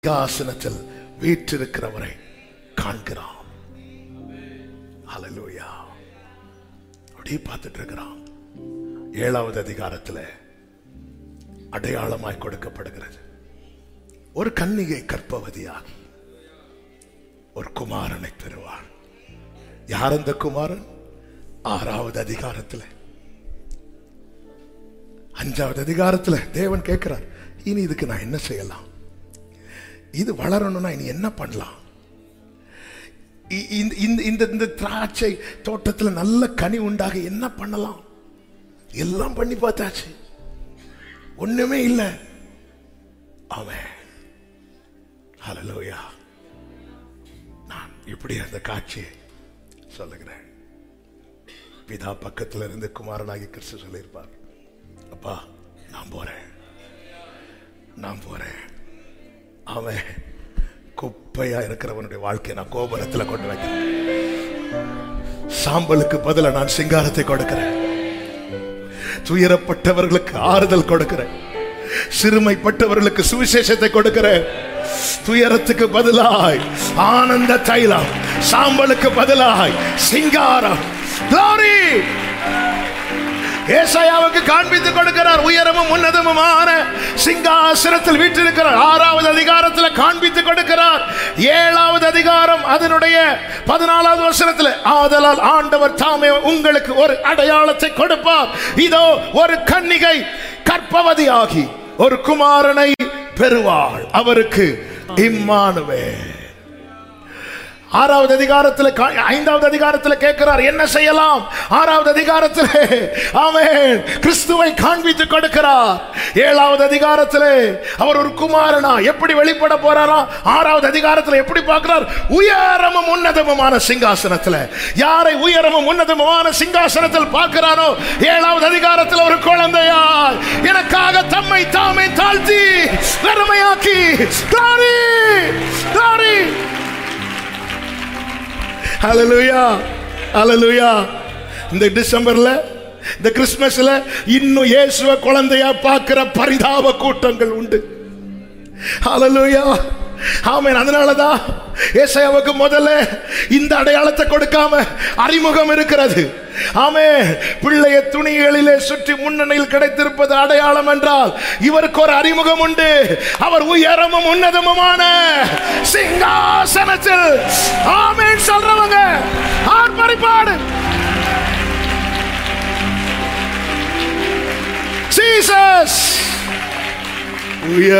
சிங்காசனத்தில் வீற்றிருக்கிறவரை காண்கிறான் ஹalleluya அப்படியே பார்த்துட்டு இருக்கிறான் ஏழாவது அதிகாரத்துல அடையாளமாய் கொடுக்கப்படுகிறது ஒரு கன்னிகை கற்பவதியாகி ஒரு குமாரனை பெறுவாள் யார் அந்த குமாரன் ஆறாவது அதிகாரத்துல அஞ்சாவது அதிகாரத்துல தேவன் கேட்கிறார் இனி இதுக்கு நான் என்ன செய்யலாம் இது வளரணும்னா இனி என்ன பண்ணலாம் இ- இந்த- இந்த இந்த இந்த திராட்சை தோட்டத்தில் நல்ல கனி உண்டாக என்ன பண்ணலாம் எல்லாம் பண்ணி பார்த்தாச்சு ஒண்ணுமே இல்லை அவன் ஹalleluya நான் இப்படி அந்த காட்சியை சொல்லுகிறேன் பிதா பக்கத்துல இருந்து குமாரனாகி கிறிஸ்து சொல்லியிருப்பார் அப்பா நான் போறேன் நான் போறேன் அவன் குப்பையா இருக்கிறவனுடைய வாழ்க்கையை நான் கோபுரத்துல கொண்டு வைக்கிறேன் சாம்பலுக்கு பதிலா நான் சிங்காரத்தை கொடுக்கிறேன் துயரப்பட்டவர்களுக்கு ஆறுதல் கொடுக்கிறேன் சிறுமைப்பட்டவர்களுக்கு சுவிசேஷத்தை கொடுக்கிறேன் துயரத்துக்கு பதிலாய் ஆனந்த தைலம் சாம்பலுக்கு பதிலாய் சிங்காரம் Glory! ஏசாயாவுக்கு காண்பித்துக் கொடுக்கிறார் உயரமும் உன்னதமுமான சிங்காசனத்தில் வீற்றிருக்கிறார் ஆறாவது அதிகாரத்தில் காண்பித்துக் கொடுக்கிறார் ஏழாவது அதிகாரம் அதனுடைய பதினாலாவது வருஷத்துல ஆதலால் ஆண்டவர் தாமே உங்களுக்கு ஒரு அடையாளத்தை கொடுப்பார் இதோ ஒரு கன்னிகை கற்பவதியாகி ஒரு குமாரனை பெறுவாள் அவருக்கு இம்மானுவே ஆறாவது அதிகாரத்தில் கா- ஐந்தாவது அதிகாரத்தில் கேட்கிறார் என்ன செய்யலாம் ஆறாவது அதிகாரத்தில் அவன் கிறிஸ்துவை காண்பித்து கொடுக்கிறார் ஏழாவது அதிகாரத்தில் அவர் ஒரு குமாரனா எப்படி வெளிப்பட போறாராம் ஆறாவது அதிகாரத்தில் எப்படி பார்க்கிறார் உயரமும் உன்னதமுமான சிங்காசனத்தில் யாரை உயரமும் உன்னதமுமான சிங்காசனத்தில் பார்க்கிறானோ ஏழாவது அதிகாரத்தில் ஒரு குழந்தையாய் எனக்காக தம்மை தாமே தாழ்த்தி வெறுமையாக்கி glory, glory. ஹalleluya ஹalleluya இந்த டிசம்பர்ல இந்த கிறிஸ்மஸ்ல இன்னும் இயேசுவ குழந்தையா பார்க்கிற பரிதாப கூட்டங்கள் உண்டு ஹalleluya ஆமென் அதனாலதான் ஏசாயாவுக்கு முதல்ல இந்த அடையாளத்தை கொடுக்காம அறிமுகம் இருக்கிறது ஆமே பிள்ளைய துணிகளிலே சுற்றி முன்னணியில் கிடைத்திருப்பது அடையாளம் என்றால் இவருக்கு ஒரு அறிமுகம் உண்டு அவர் உயரமும் உன்னதமுமான சிங்காசனத்தில் ஆமென் சொல்றவங்க ஆர்ப்பரிப்பாடு ஜீசஸ் உயர